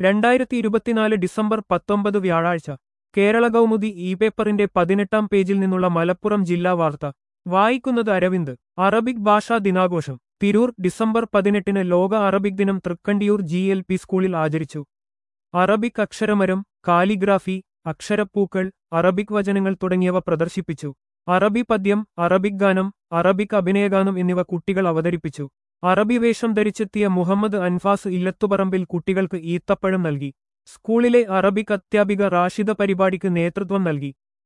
രണ്ടായിരത്തി ഇരുപത്തിനാല് ഡിസംബർ പത്തൊമ്പത് വ്യാഴാഴ്ച കേരള കൗമുദി ഇ പേപ്പറിന്റെ പതിനെട്ടാം പേജിൽ നിന്നുള്ള മലപ്പുറം ജില്ലാ വാർത്ത വായിക്കുന്നത് അരവിന്ദ് അറബിക് ഭാഷാ ദിനാഘോഷം തിരൂർ ഡിസംബർ പതിനെട്ടിന് ലോക അറബിക് ദിനം തൃക്കണ്ടിയൂർ ജി എൽ പി സ്കൂളിൽ ആചരിച്ചു അറബിക് അക്ഷരമരം കാലിഗ്രാഫി അക്ഷരപ്പൂക്കൾ അറബിക് വചനങ്ങൾ തുടങ്ങിയവ പ്രദർശിപ്പിച്ചു അറബി പദ്യം അറബിക് ഗാനം അറബിക് അഭിനയഗാനം എന്നിവ കുട്ടികൾ അവതരിപ്പിച്ചു അറബി വേഷം ധരിച്ചെത്തിയ മുഹമ്മദ് അൻഫാസ് ഇല്ലത്തുപറമ്പിൽ കുട്ടികൾക്ക് ഈത്തപ്പഴം നൽകി സ്കൂളിലെ അറബിക് അധ്യാപിക റാഷിദ പരിപാടിക്ക് നേതൃത്വം നൽകി